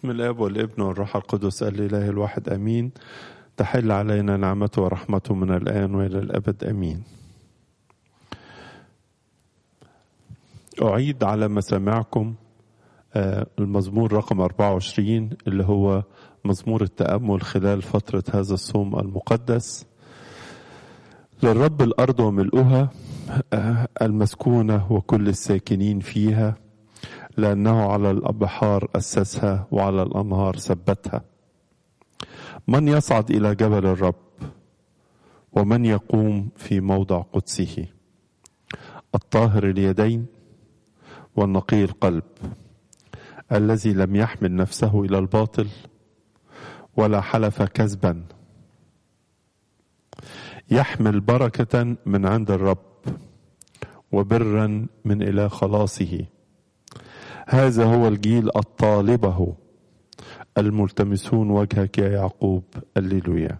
باسم الاب والابن والروح القدس الاله الواحد امين تحل علينا نعمته ورحمته من الان والى الابد امين اعيد على مسامعكم المزمور رقم 24 اللي هو مزمور التامل خلال فتره هذا الصوم المقدس للرب الارض وملؤها المسكونه وكل الساكنين فيها لأنه على الأبحار أسسها وعلى الأنهار ثبتها من يصعد إلى جبل الرب ومن يقوم في موضع قدسه الطاهر اليدين والنقي القلب الذي لم يحمل نفسه إلى الباطل ولا حلف كذبا يحمل بركة من عند الرب وبرا من إله خلاصه هذا هو الجيل الطالبه الملتمسون وجهك يا يعقوب الليلويا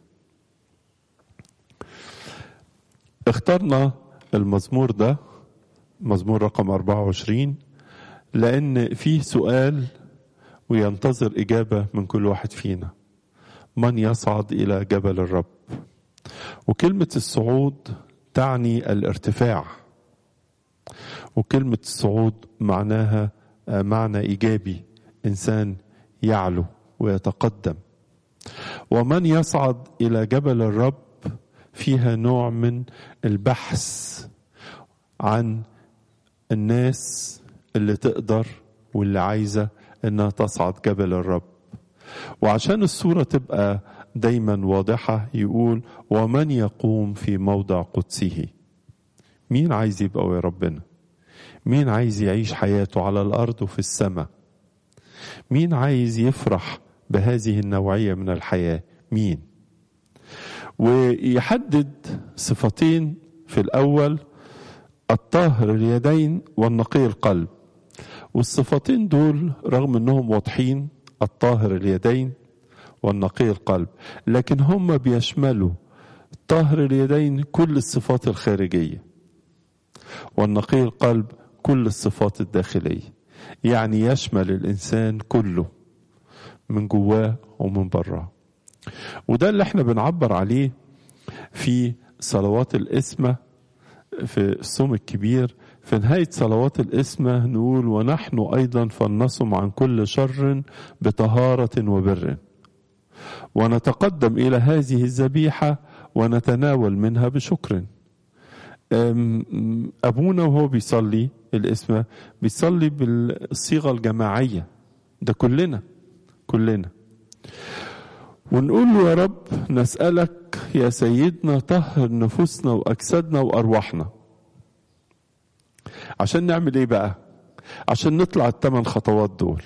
اخترنا المزمور ده مزمور رقم 24 لأن فيه سؤال وينتظر إجابة من كل واحد فينا من يصعد إلى جبل الرب وكلمة الصعود تعني الارتفاع وكلمة الصعود معناها معنى ايجابي انسان يعلو ويتقدم ومن يصعد الى جبل الرب فيها نوع من البحث عن الناس اللي تقدر واللي عايزه انها تصعد جبل الرب وعشان الصوره تبقى دايما واضحه يقول ومن يقوم في موضع قدسه مين عايز يبقى ويا ربنا مين عايز يعيش حياته على الارض وفي السماء مين عايز يفرح بهذه النوعيه من الحياه مين ويحدد صفتين في الاول الطاهر اليدين والنقي القلب والصفتين دول رغم انهم واضحين الطاهر اليدين والنقي القلب لكن هم بيشملوا طاهر اليدين كل الصفات الخارجيه والنقي القلب كل الصفات الداخلية يعني يشمل الإنسان كله من جواه ومن براه وده اللي احنا بنعبر عليه في صلوات الإسمة في الصوم الكبير في نهاية صلوات الإسمة نقول ونحن أيضا فلنصم عن كل شر بطهارة وبر ونتقدم إلى هذه الذبيحة ونتناول منها بشكر ابونا وهو بيصلي الاسم بيصلي بالصيغه الجماعيه ده كلنا كلنا ونقول له يا رب نسالك يا سيدنا طهر نفوسنا واجسادنا وارواحنا عشان نعمل ايه بقى عشان نطلع الثمان خطوات دول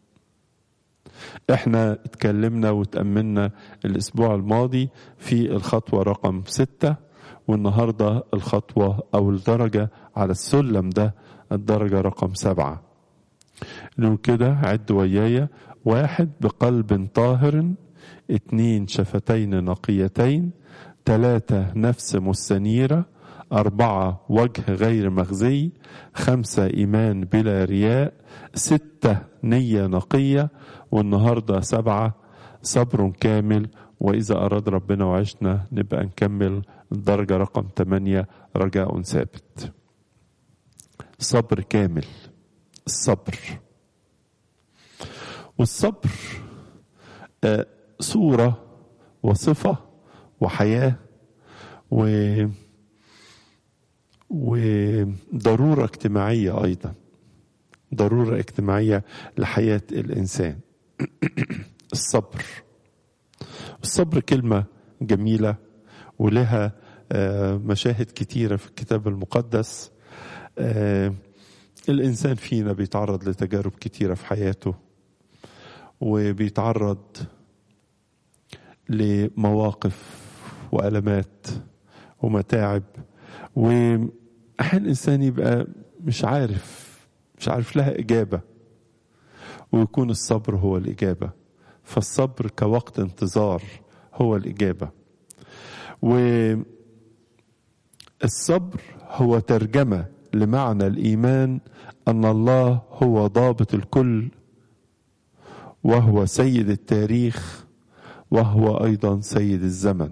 احنا اتكلمنا وتأملنا الاسبوع الماضي في الخطوه رقم سته والنهارده الخطوة أو الدرجة على السلم ده الدرجة رقم سبعة نقول كده عد ويايا واحد بقلب طاهر اتنين شفتين نقيتين تلاتة نفس مستنيرة أربعة وجه غير مخزي خمسة إيمان بلا رياء ستة نية نقية والنهاردة سبعة صبر كامل وإذا أراد ربنا وعشنا نبقى نكمل الدرجة رقم 8 رجاء ثابت صبر كامل الصبر والصبر آه صورة وصفة وحياة و وضرورة اجتماعية أيضا ضرورة اجتماعية لحياة الإنسان الصبر الصبر كلمة جميلة ولها مشاهد كتيرة في الكتاب المقدس الإنسان فينا بيتعرض لتجارب كتيرة في حياته وبيتعرض لمواقف وألمات ومتاعب وأحيانا الإنسان يبقى مش عارف مش عارف لها إجابة ويكون الصبر هو الإجابة فالصبر كوقت انتظار هو الإجابة والصبر هو ترجمة لمعنى الإيمان أن الله هو ضابط الكل وهو سيد التاريخ وهو ايضا سيد الزمن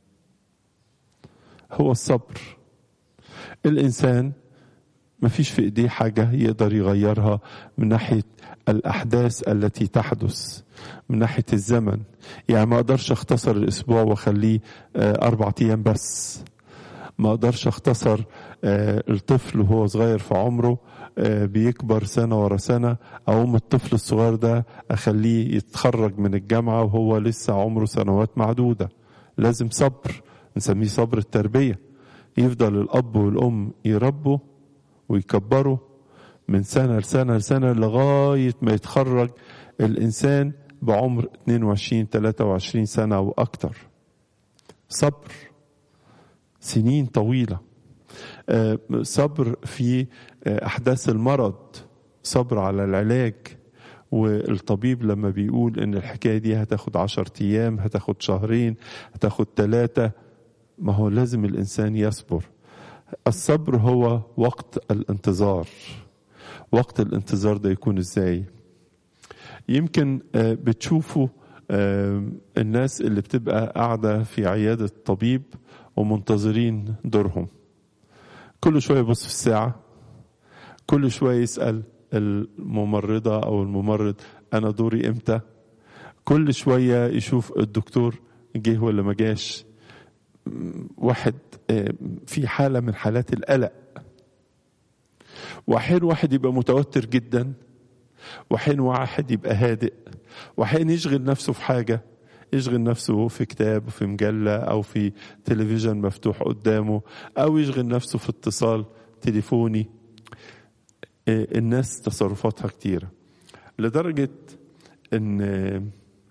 هو الصبر الانسان ما فيش في ايديه حاجه يقدر يغيرها من ناحيه الاحداث التي تحدث من ناحيه الزمن يعني ما اقدرش اختصر الاسبوع واخليه اربع ايام بس ما اقدرش اختصر الطفل وهو صغير في عمره بيكبر سنة ورا سنة أقوم الطفل الصغير ده أخليه يتخرج من الجامعة وهو لسه عمره سنوات معدودة لازم صبر نسميه صبر التربية يفضل الأب والأم يربوا ويكبروا من سنة لسنة لسنة لغاية ما يتخرج الإنسان بعمر 22 23 سنة أو أكتر صبر سنين طويلة صبر في أحداث المرض صبر على العلاج والطبيب لما بيقول ان الحكاية دي هتاخد عشر ايام هتاخد شهرين هتاخد ثلاثة ما هو لازم الانسان يصبر الصبر هو وقت الانتظار وقت الانتظار ده يكون ازاي يمكن بتشوفوا الناس اللي بتبقى قاعدة في عيادة طبيب ومنتظرين دورهم كل شوية يبص في الساعة كل شوية يسأل الممرضة أو الممرض أنا دوري إمتى كل شوية يشوف الدكتور جه ولا ما جاش واحد في حالة من حالات القلق وحين واحد يبقى متوتر جدا وحين واحد يبقى هادئ وحين يشغل نفسه في حاجة يشغل نفسه في كتاب في مجلة أو في تلفزيون مفتوح قدامه أو يشغل نفسه في اتصال تليفوني الناس تصرفاتها كتيرة لدرجة أن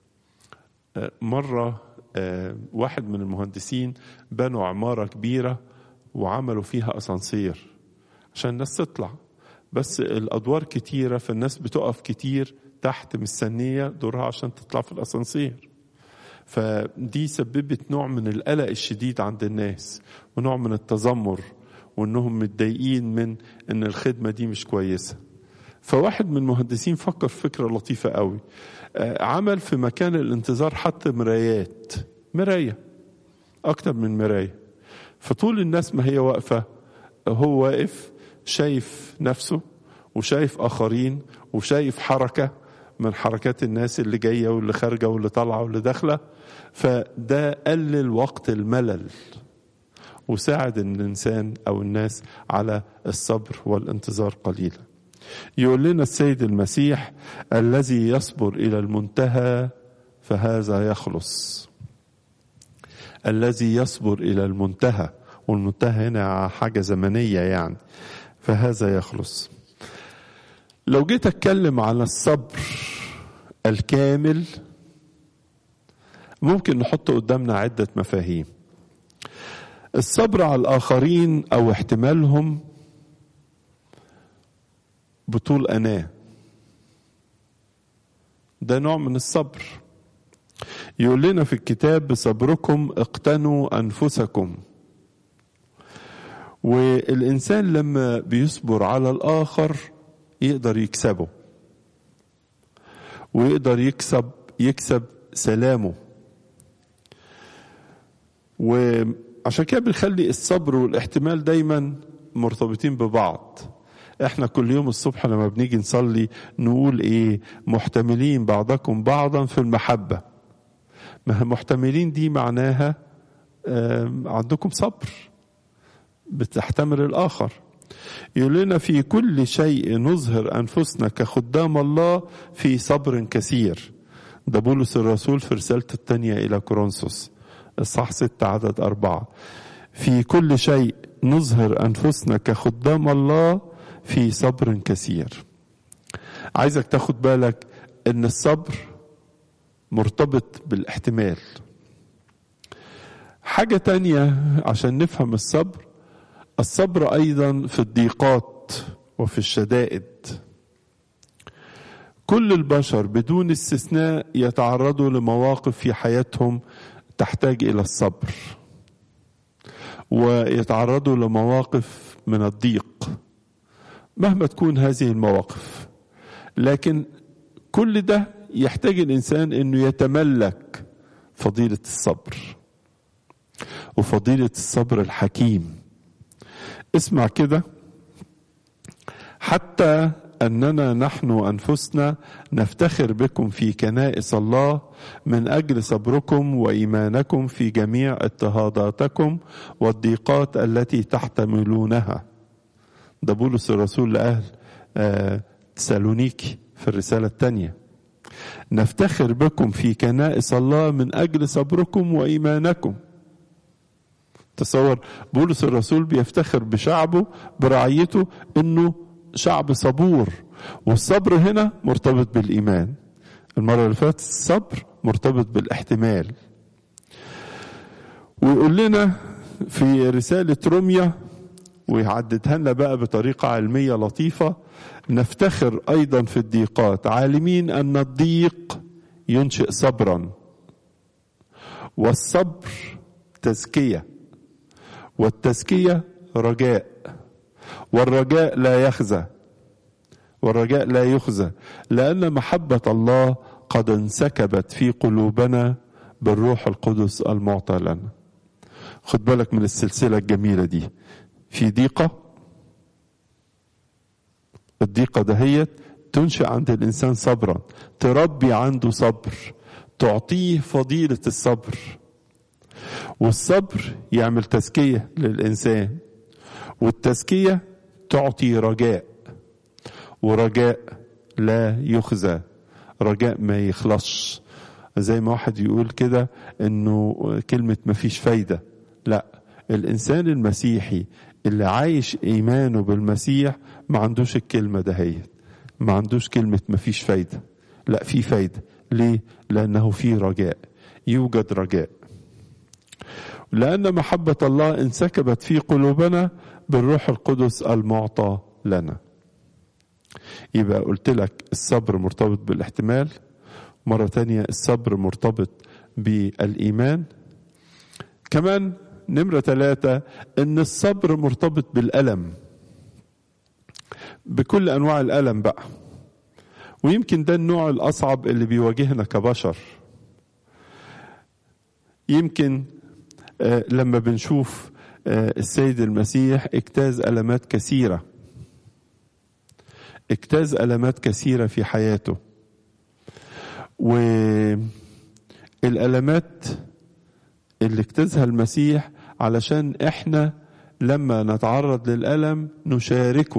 مرة واحد من المهندسين بنوا عمارة كبيرة وعملوا فيها أسانسير عشان الناس تطلع بس الأدوار كتيرة فالناس بتقف كتير تحت مستنية دورها عشان تطلع في الأسانسير فدي سببت نوع من القلق الشديد عند الناس ونوع من التذمر وانهم متضايقين من ان الخدمه دي مش كويسه فواحد من المهندسين فكر في فكره لطيفه قوي عمل في مكان الانتظار حط مرايات مرايه اكتر من مرايه فطول الناس ما هي واقفه هو واقف شايف نفسه وشايف اخرين وشايف حركه من حركات الناس اللي جايه واللي خارجه واللي طالعه واللي داخله فده قلل وقت الملل وساعد الانسان او الناس على الصبر والانتظار قليلا. يقول لنا السيد المسيح الذي يصبر الى المنتهى فهذا يخلص. الذي يصبر الى المنتهى والمنتهى هنا حاجه زمنيه يعني فهذا يخلص. لو جيت اتكلم على الصبر الكامل ممكن نحط قدامنا عده مفاهيم. الصبر على الآخرين أو احتمالهم بطول أناة ده نوع من الصبر يقول لنا في الكتاب بصبركم اقتنوا أنفسكم والإنسان لما بيصبر على الآخر يقدر يكسبه ويقدر يكسب يكسب سلامه و عشان كده بنخلي الصبر والاحتمال دايما مرتبطين ببعض احنا كل يوم الصبح لما بنيجي نصلي نقول ايه محتملين بعضكم بعضا في المحبة ما محتملين دي معناها عندكم صبر بتحتمل الآخر يقول لنا في كل شيء نظهر أنفسنا كخدام الله في صبر كثير ده بولس الرسول في رسالته الثانية إلى كورنثوس الصح ستة عدد أربعة في كل شيء نظهر أنفسنا كخدام الله في صبر كثير عايزك تاخد بالك أن الصبر مرتبط بالاحتمال حاجة تانية عشان نفهم الصبر الصبر أيضا في الضيقات وفي الشدائد كل البشر بدون استثناء يتعرضوا لمواقف في حياتهم تحتاج الى الصبر ويتعرضوا لمواقف من الضيق مهما تكون هذه المواقف لكن كل ده يحتاج الانسان انه يتملك فضيله الصبر وفضيله الصبر الحكيم اسمع كده حتى اننا نحن انفسنا نفتخر بكم في كنائس الله من اجل صبركم وايمانكم في جميع اضطهاداتكم والضيقات التي تحتملونها ده بولس الرسول لاهل آه تسالونيكي في الرساله الثانيه نفتخر بكم في كنائس الله من اجل صبركم وايمانكم تصور بولس الرسول بيفتخر بشعبه برعيته انه شعب صبور والصبر هنا مرتبط بالايمان المره اللي فاتت الصبر مرتبط بالاحتمال ويقول لنا في رساله روميا ويعددها لنا بقى بطريقه علميه لطيفه نفتخر ايضا في الضيقات عالمين ان الضيق ينشئ صبرا والصبر تزكيه والتزكيه رجاء والرجاء لا يخزى والرجاء لا يخزى لان محبه الله قد انسكبت في قلوبنا بالروح القدس المعطى لنا خد بالك من السلسله الجميله دي في ضيقه الضيقه دهيت تنشئ عند الانسان صبرا تربي عنده صبر تعطيه فضيله الصبر والصبر يعمل تزكيه للانسان والتزكيه تعطي رجاء ورجاء لا يخزى رجاء ما يخلصش زي ما واحد يقول كده انه كلمه ما فيش فايده لا الانسان المسيحي اللي عايش ايمانه بالمسيح ما عندوش الكلمه دهيت ما عندوش كلمه ما فيش فايده لا في فايده ليه لانه في رجاء يوجد رجاء لأن محبة الله انسكبت في قلوبنا بالروح القدس المعطى لنا يبقى قلت لك الصبر مرتبط بالاحتمال مرة تانية الصبر مرتبط بالإيمان كمان نمرة ثلاثة إن الصبر مرتبط بالألم بكل أنواع الألم بقى ويمكن ده النوع الأصعب اللي بيواجهنا كبشر يمكن آه لما بنشوف آه السيد المسيح اجتاز ألمات كثيرة اجتاز ألمات كثيرة في حياته والألمات اللي اجتازها المسيح علشان احنا لما نتعرض للألم نشاركه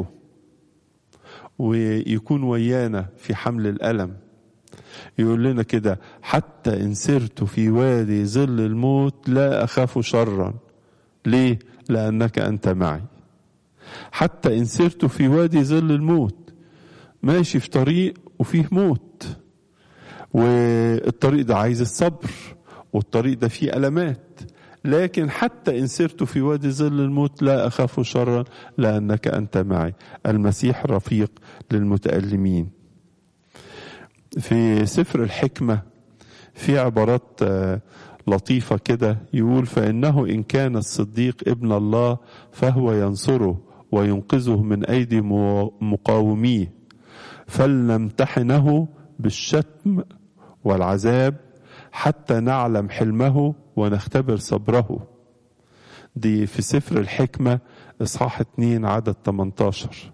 ويكون ويانا في حمل الألم يقول لنا كده حتى إن سرت في وادي ظل الموت لا أخاف شرا ليه؟ لأنك أنت معي حتى إن سرت في وادي ظل الموت ماشي في طريق وفيه موت والطريق ده عايز الصبر والطريق ده فيه ألمات لكن حتى إن سرت في وادي ظل الموت لا أخاف شرا لأنك أنت معي المسيح رفيق للمتألمين في سفر الحكمة في عبارات لطيفة كده يقول فإنه إن كان الصديق ابن الله فهو ينصره وينقذه من أيدي مقاوميه فلنمتحنه بالشتم والعذاب حتى نعلم حلمه ونختبر صبره دي في سفر الحكمة إصحاح 2 عدد 18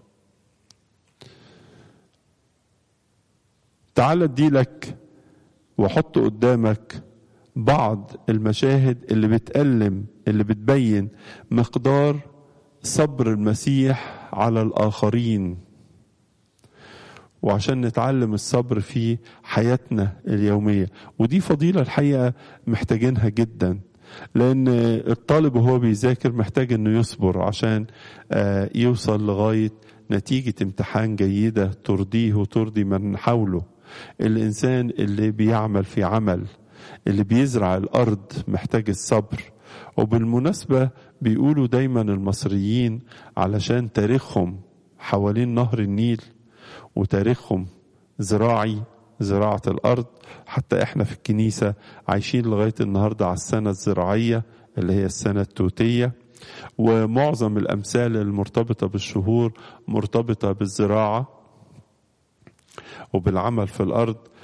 تعال اديلك وحط قدامك بعض المشاهد اللي بتألم اللي بتبين مقدار صبر المسيح على الآخرين وعشان نتعلم الصبر في حياتنا اليومية ودي فضيلة الحقيقة محتاجينها جدا لأن الطالب وهو بيذاكر محتاج أنه يصبر عشان يوصل لغاية نتيجة امتحان جيدة ترضيه وترضي من حوله الإنسان اللي بيعمل في عمل اللي بيزرع الأرض محتاج الصبر وبالمناسبة بيقولوا دايما المصريين علشان تاريخهم حوالين نهر النيل وتاريخهم زراعي زراعة الأرض حتى إحنا في الكنيسة عايشين لغاية النهاردة على السنة الزراعية اللي هي السنة التوتية ومعظم الأمثال المرتبطة بالشهور مرتبطة بالزراعة وبالعمل في الأرض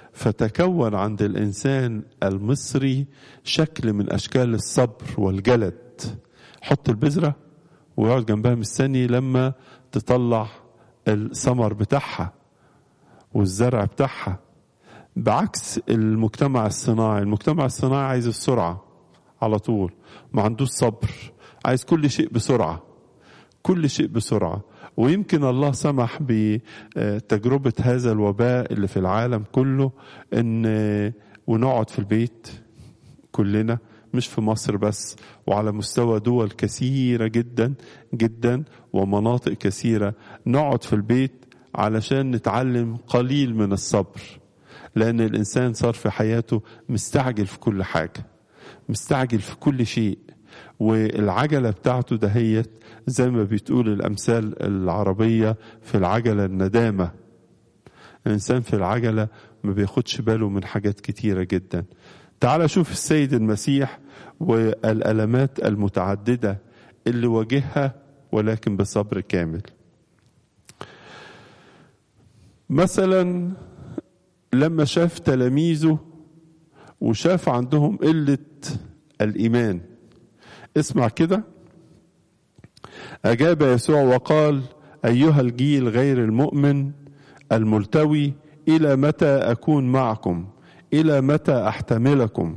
فتكون عند الإنسان المصري شكل من أشكال الصبر والجلد حط البذرة ويقعد جنبها مستني لما تطلع الثمر بتاعها والزرع بتاعها بعكس المجتمع الصناعي المجتمع الصناعي عايز السرعة على طول ما عندوش صبر عايز كل شيء بسرعة كل شيء بسرعة ويمكن الله سمح بتجربة هذا الوباء اللي في العالم كله ان ونقعد في البيت كلنا مش في مصر بس وعلى مستوى دول كثيرة جدا جدا ومناطق كثيرة نقعد في البيت علشان نتعلم قليل من الصبر لأن الإنسان صار في حياته مستعجل في كل حاجة مستعجل في كل شيء والعجلة بتاعته دهيت زي ما بتقول الأمثال العربية في العجلة الندامة الإنسان في العجلة ما بياخدش باله من حاجات كتيرة جدا تعال شوف السيد المسيح والألمات المتعددة اللي واجهها ولكن بصبر كامل مثلا لما شاف تلاميذه وشاف عندهم قلة الإيمان اسمع كده أجاب يسوع وقال أيها الجيل غير المؤمن الملتوي إلى متى أكون معكم إلى متى أحتملكم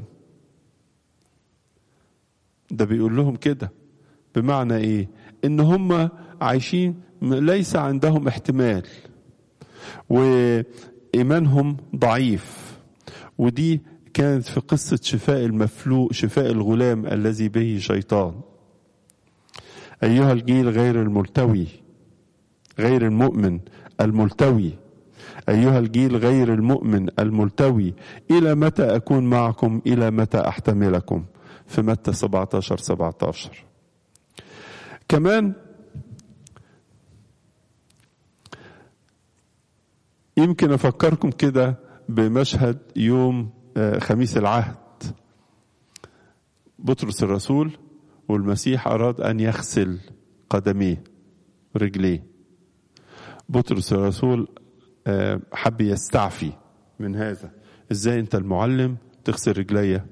ده بيقول لهم كده بمعنى إيه إن هم عايشين ليس عندهم احتمال وإيمانهم ضعيف ودي كانت في قصة شفاء المفلوق شفاء الغلام الذي به شيطان أيها الجيل غير الملتوي غير المؤمن الملتوي أيها الجيل غير المؤمن الملتوي إلى متى أكون معكم إلى متى أحتملكم في متى 17 17 كمان يمكن أفكركم كده بمشهد يوم خميس العهد بطرس الرسول والمسيح أراد أن يغسل قدميه رجليه بطرس الرسول حب يستعفي من هذا ازاي انت المعلم تغسل رجليا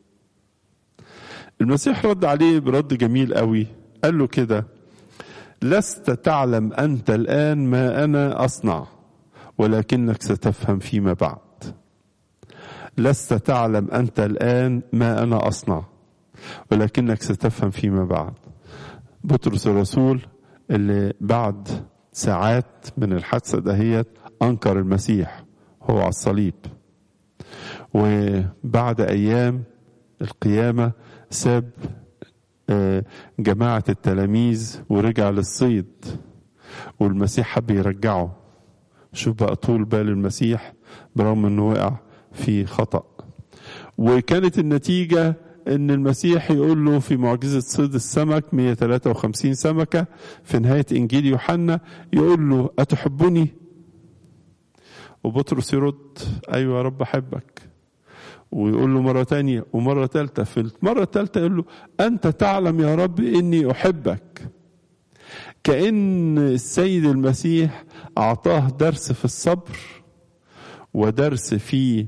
المسيح رد عليه برد جميل قوي قال له كده لست تعلم انت الان ما انا اصنع ولكنك ستفهم فيما بعد لست تعلم انت الان ما انا اصنع ولكنك ستفهم فيما بعد بطرس الرسول اللي بعد ساعات من الحادثه دهيت انكر المسيح هو على الصليب وبعد ايام القيامه ساب جماعه التلاميذ ورجع للصيد والمسيح حب يرجعه شوف بقى طول بال المسيح برغم انه وقع في خطأ وكانت النتيجة ان المسيح يقول له في معجزة صيد السمك 153 سمكة في نهاية انجيل يوحنا يقول له اتحبني وبطرس يرد ايوه يا رب احبك ويقول له مرة تانية ومرة تالتة في المرة التالتة يقول له أنت تعلم يا رب إني أحبك كأن السيد المسيح أعطاه درس في الصبر ودرس في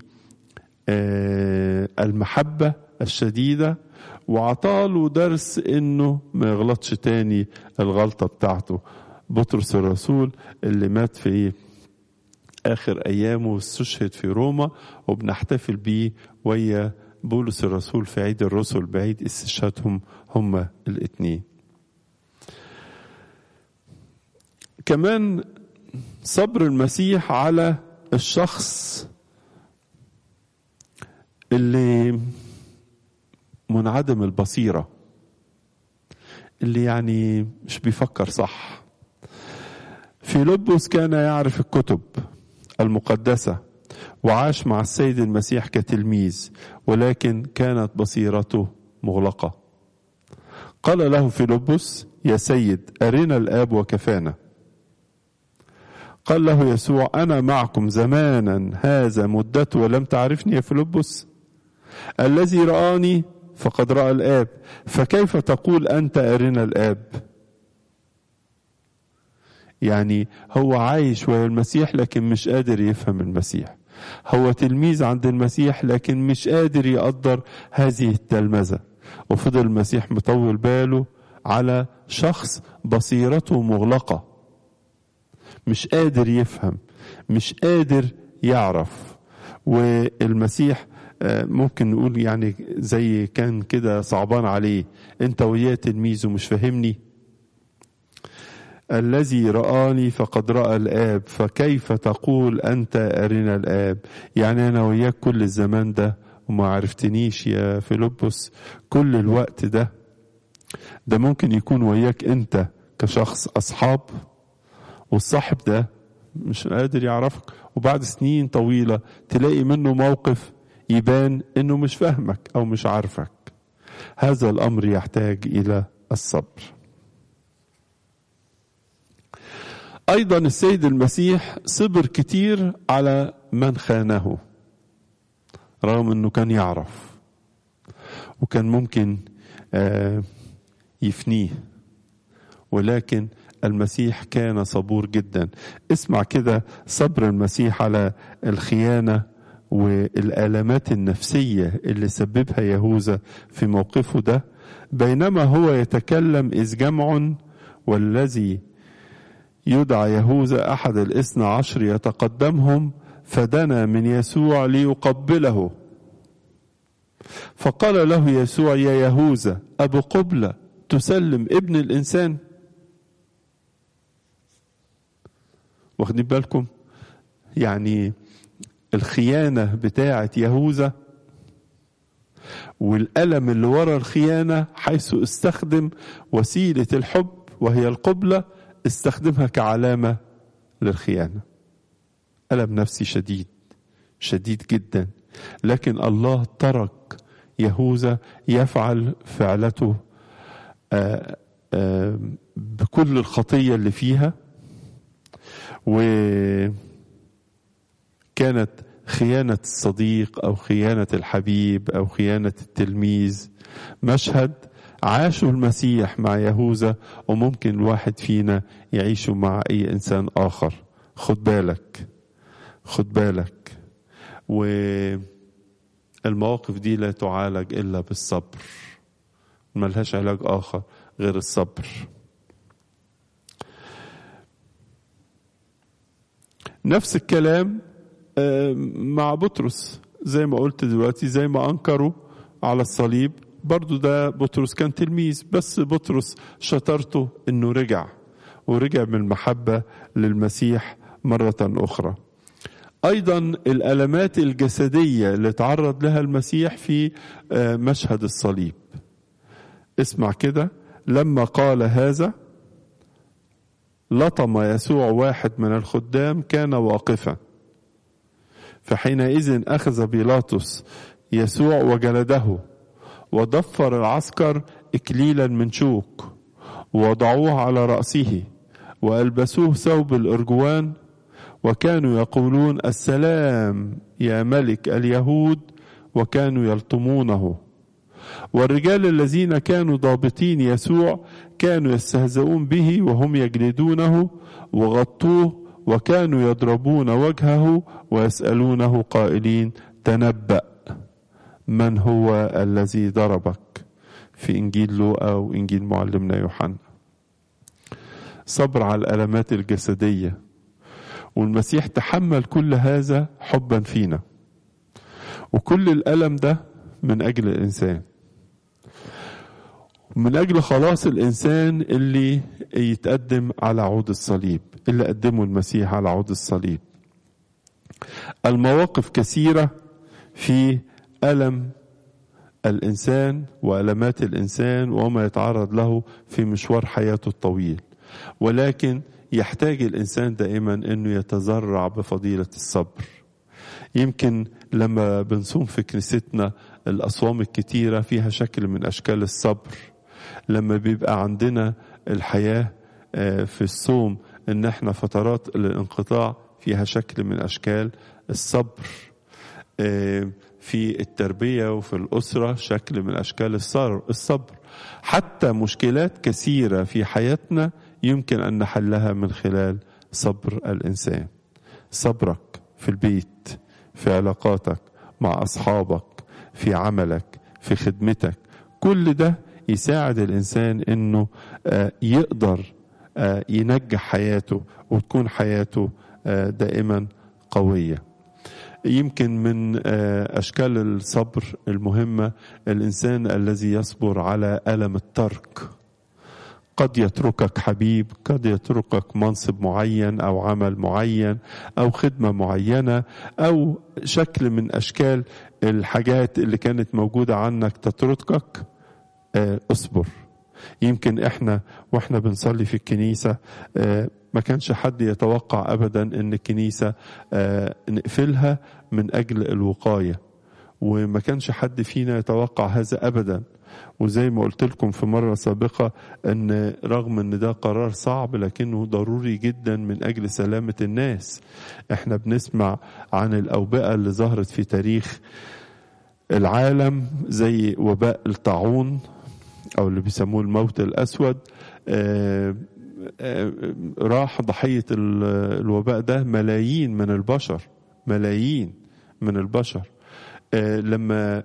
المحبة الشديدة وعطاله درس انه ما يغلطش تاني الغلطة بتاعته بطرس الرسول اللي مات في اخر ايامه واستشهد في روما وبنحتفل بيه ويا بولس الرسول في عيد الرسل بعيد استشهادهم هما الاثنين كمان صبر المسيح على الشخص اللي منعدم البصيرة اللي يعني مش بيفكر صح في لبس كان يعرف الكتب المقدسة وعاش مع السيد المسيح كتلميذ ولكن كانت بصيرته مغلقة قال له فيلبس يا سيد أرنا الآب وكفانا قال له يسوع أنا معكم زمانا هذا مدته ولم تعرفني يا فيلبس الذي رآني فقد رأى الآب فكيف تقول أنت أرنا الآب يعني هو عايش ويا المسيح لكن مش قادر يفهم المسيح هو تلميذ عند المسيح لكن مش قادر يقدر هذه التلمذة وفضل المسيح مطول باله على شخص بصيرته مغلقة مش قادر يفهم مش قادر يعرف والمسيح ممكن نقول يعني زي كان كده صعبان عليه انت وياه تلميذ ومش فاهمني الذي رآني فقد رأى الآب فكيف تقول أنت أرنا الآب يعني أنا وياك كل الزمان ده وما عرفتنيش يا فيلبس كل الوقت ده ده ممكن يكون وياك أنت كشخص أصحاب والصاحب ده مش قادر يعرفك وبعد سنين طويلة تلاقي منه موقف يبان انه مش فاهمك او مش عارفك هذا الامر يحتاج الى الصبر ايضا السيد المسيح صبر كتير على من خانه رغم انه كان يعرف وكان ممكن يفنيه ولكن المسيح كان صبور جدا اسمع كده صبر المسيح على الخيانه والآلامات النفسية اللي سببها يهوذا في موقفه ده بينما هو يتكلم إذ جمع والذي يدعى يهوذا أحد الاثنى عشر يتقدمهم فدنا من يسوع ليقبله فقال له يسوع يا يهوذا أبو قبلة تسلم ابن الإنسان واخدين بالكم يعني الخيانة بتاعة يهوذا والألم اللي ورا الخيانة حيث استخدم وسيلة الحب وهي القبلة استخدمها كعلامة للخيانة ألم نفسي شديد شديد جدا لكن الله ترك يهوذا يفعل فعلته آآ آآ بكل الخطية اللي فيها وكانت خيانة الصديق أو خيانة الحبيب أو خيانة التلميذ مشهد عاشوا المسيح مع يهوذا وممكن الواحد فينا يعيشه مع أي إنسان آخر خد بالك خد بالك والمواقف دي لا تعالج إلا بالصبر ملهاش علاج آخر غير الصبر نفس الكلام مع بطرس زي ما قلت دلوقتي زي ما أنكروا على الصليب برضو ده بطرس كان تلميذ بس بطرس شطرته انه رجع ورجع من المحبة للمسيح مرة أخرى أيضا الألمات الجسدية اللي تعرض لها المسيح في مشهد الصليب اسمع كده لما قال هذا لطم يسوع واحد من الخدام كان واقفا فحينئذ أخذ بيلاطس يسوع وجلده وضفر العسكر إكليلا من شوك ووضعوه على رأسه وألبسوه ثوب الأرجوان وكانوا يقولون السلام يا ملك اليهود وكانوا يلطمونه والرجال الذين كانوا ضابطين يسوع كانوا يستهزئون به وهم يجلدونه وغطوه وكانوا يضربون وجهه ويسألونه قائلين تنبأ من هو الذي ضربك في إنجيل لوقا وإنجيل معلمنا يوحنا صبر على الألمات الجسدية والمسيح تحمل كل هذا حبا فينا وكل الألم ده من أجل الإنسان من أجل خلاص الإنسان اللي يتقدم على عود الصليب اللي قدمه المسيح على عود الصليب المواقف كثيرة في ألم الإنسان وألمات الإنسان وما يتعرض له في مشوار حياته الطويل ولكن يحتاج الإنسان دائما أنه يتزرع بفضيلة الصبر يمكن لما بنصوم في كنيستنا الأصوام الكتيرة فيها شكل من أشكال الصبر لما بيبقى عندنا الحياة في الصوم ان احنا فترات الانقطاع فيها شكل من اشكال الصبر في التربية وفي الأسرة شكل من أشكال الصبر حتى مشكلات كثيرة في حياتنا يمكن أن نحلها من خلال صبر الإنسان صبرك في البيت في علاقاتك مع أصحابك في عملك في خدمتك كل ده يساعد الإنسان إنه يقدر ينجح حياته وتكون حياته دائما قويه يمكن من اشكال الصبر المهمه الانسان الذي يصبر على الم الترك قد يتركك حبيب قد يتركك منصب معين او عمل معين او خدمه معينه او شكل من اشكال الحاجات اللي كانت موجوده عنك تتركك اصبر يمكن احنا واحنا بنصلي في الكنيسه ما كانش حد يتوقع ابدا ان الكنيسه نقفلها من اجل الوقايه وما كانش حد فينا يتوقع هذا ابدا وزي ما قلت لكم في مره سابقه ان رغم ان ده قرار صعب لكنه ضروري جدا من اجل سلامه الناس احنا بنسمع عن الاوبئه اللي ظهرت في تاريخ العالم زي وباء الطاعون او اللي بيسموه الموت الاسود آآ آآ راح ضحيه الوباء ده ملايين من البشر ملايين من البشر لما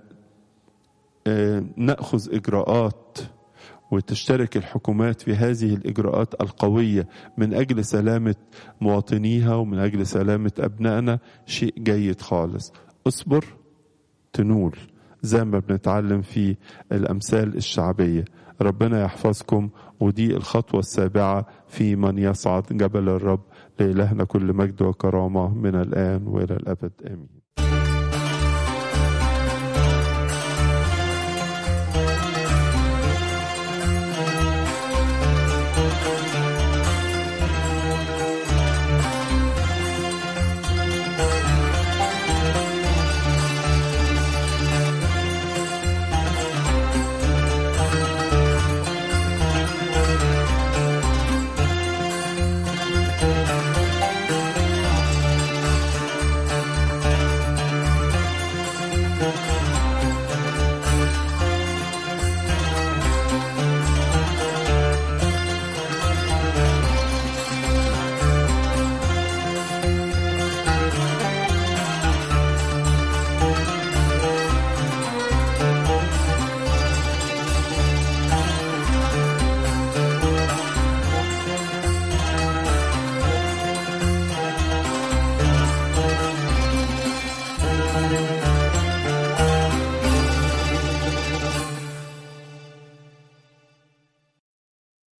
ناخذ اجراءات وتشترك الحكومات في هذه الاجراءات القويه من اجل سلامه مواطنيها ومن اجل سلامه ابنائنا شيء جيد خالص اصبر تنول زي ما بنتعلم في الامثال الشعبيه ربنا يحفظكم ودي الخطوه السابعه في من يصعد جبل الرب لالهنا كل مجد وكرامه من الان والى الابد امين